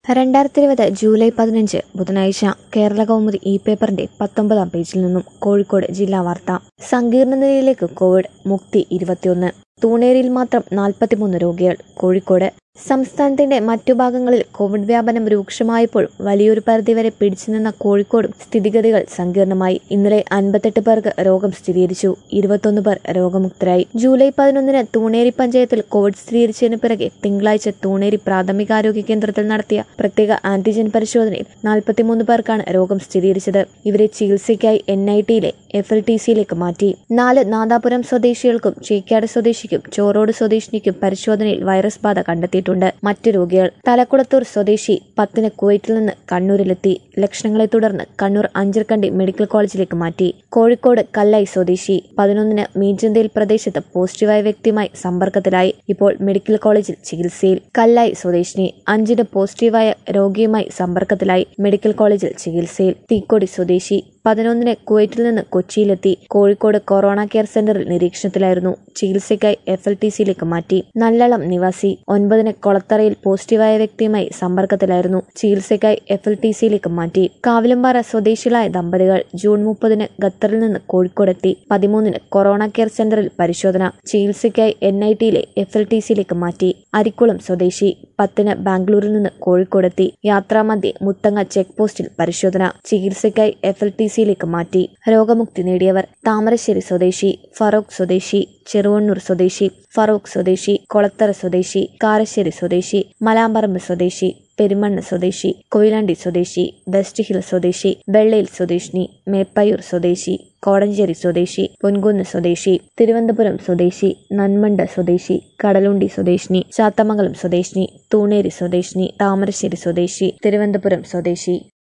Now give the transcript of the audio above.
രണ്ടായിരത്തി ഇരുപത് ജൂലൈ പതിനഞ്ച് ബുധനാഴ്ച കേരള കൗമുദി ഇ പേപ്പറിന്റെ പത്തൊമ്പതാം പേജിൽ നിന്നും കോഴിക്കോട് ജില്ലാ വാർത്ത സങ്കീർണ നിലയിലേക്ക് കോവിഡ് മുക്തി ഇരുപത്തിയൊന്ന് തൂണേരിയിൽ മാത്രം നാൽപ്പത്തിമൂന്ന് രോഗികൾ കോഴിക്കോട് സംസ്ഥാനത്തിന്റെ മറ്റു ഭാഗങ്ങളിൽ കോവിഡ് വ്യാപനം രൂക്ഷമായപ്പോഴും വലിയൊരു പരിധിവരെ പിടിച്ചുനിന്ന കോഴിക്കോടും സ്ഥിതിഗതികൾ സങ്കീർണമായി ഇന്നലെ അൻപത്തെട്ട് പേർക്ക് രോഗം സ്ഥിരീകരിച്ചു ഇരുപത്തൊന്ന് പേർ രോഗമുക്തരായി ജൂലൈ പതിനൊന്നിന് തൂണേരി പഞ്ചായത്തിൽ കോവിഡ് സ്ഥിരീകരിച്ചതിന് പിറകെ തിങ്കളാഴ്ച തൂണേരി പ്രാഥമികാരോഗ്യ കേന്ദ്രത്തിൽ നടത്തിയ പ്രത്യേക ആന്റിജൻ പരിശോധനയിൽ നാൽപ്പത്തിമൂന്ന് പേർക്കാണ് രോഗം സ്ഥിരീകരിച്ചത് ഇവരെ ചികിത്സയ്ക്കായി എൻ ഐ ടിയിലെ എഫ് എൽ ടി സിയിലേക്ക് മാറ്റി നാല് നാദാപുരം സ്വദേശികൾക്കും ചേക്കാട് സ്വദേശിക്കും ചോറോട് സ്വദേശിനിക്കും പരിശോധനയിൽ വൈറസ് ബാധ കണ്ടെത്തിയിട്ടുണ്ട് മറ്റു രോഗികൾ തലക്കുളത്തൂർ സ്വദേശി പത്തിന് കുവൈറ്റിൽ നിന്ന് കണ്ണൂരിലെത്തി ലക്ഷണങ്ങളെ തുടർന്ന് കണ്ണൂർ അഞ്ചർക്കണ്ടി മെഡിക്കൽ കോളേജിലേക്ക് മാറ്റി കോഴിക്കോട് കല്ലായി സ്വദേശി പതിനൊന്നിന് മീഞ്ചന്തയിൽ പ്രദേശത്ത് പോസിറ്റീവായ വ്യക്തിയുമായി സമ്പർക്കത്തിലായി ഇപ്പോൾ മെഡിക്കൽ കോളേജിൽ ചികിത്സയിൽ കല്ലായി സ്വദേശിനി അഞ്ചിന് പോസിറ്റീവായ രോഗിയുമായി സമ്പർക്കത്തിലായി മെഡിക്കൽ കോളേജിൽ ചികിത്സയിൽ തീക്കോടി സ്വദേശി പതിനൊന്നിന് കുവൈറ്റിൽ നിന്ന് കൊച്ചിയിലെത്തി കോഴിക്കോട് കൊറോണ കെയർ സെന്ററിൽ നിരീക്ഷണത്തിലായിരുന്നു ചികിത്സയ്ക്കായി എഫ് എൽ ടി സിയിലേക്ക് മാറ്റി നല്ലളം നിവാസി ഒൻപതിന് കൊളത്തറയിൽ പോസിറ്റീവായ വ്യക്തിയുമായി സമ്പർക്കത്തിലായിരുന്നു ചികിത്സയ്ക്കായി എഫ് എൽ ടി സിയിലേക്ക് മാറ്റി കാവിലമ്പാറ സ്വദേശികളായ ദമ്പതികൾ ജൂൺ മുപ്പതിന് ഖത്തറിൽ നിന്ന് കോഴിക്കോടെത്തി പതിമൂന്നിന് കൊറോണ കെയർ സെന്ററിൽ പരിശോധന ചികിത്സയ്ക്കായി എൻ ഐ ടിയിലെ എഫ് എൽ ടി സിയിലേക്ക് മാറ്റി അരിക്കുളം സ്വദേശി പത്തിന് ബാംഗ്ലൂരിൽ നിന്ന് കോഴിക്കോടെത്തി യാത്രാമധ്യേ മുത്തങ്ങ ചെക്ക് പോസ്റ്റിൽ പരിശോധന ചികിത്സയ്ക്കായി എഫ് എൽ ടി സിയിലേക്ക് മാറ്റി രോഗമുക്തി നേടിയവർ താമരശ്ശേരി സ്വദേശി ഫറൂഖ് സ്വദേശി ചെറുവണ്ണൂർ സ്വദേശി ഫറൂഖ് സ്വദേശി കൊളത്തറ സ്വദേശി കാരശ്ശേരി സ്വദേശി മലാമ്പറമ്പ് സ്വദേശി പെരുമണ്ണ സ്വദേശി കൊയിലാണ്ടി സ്വദേശി വെസ്റ്റ് ഹിൽ സ്വദേശി വെള്ളയിൽ സ്വദേശിനി മേപ്പയൂർ സ്വദേശി കോടഞ്ചേരി സ്വദേശി പൊൻകുന്ന് സ്വദേശി തിരുവനന്തപുരം സ്വദേശി നന്മണ്ട സ്വദേശി കടലുണ്ടി സ്വദേശിനി ചാത്തമംഗലം സ്വദേശിനി തൂണേരി സ്വദേശിനി താമരശ്ശേരി സ്വദേശി തിരുവനന്തപുരം സ്വദേശി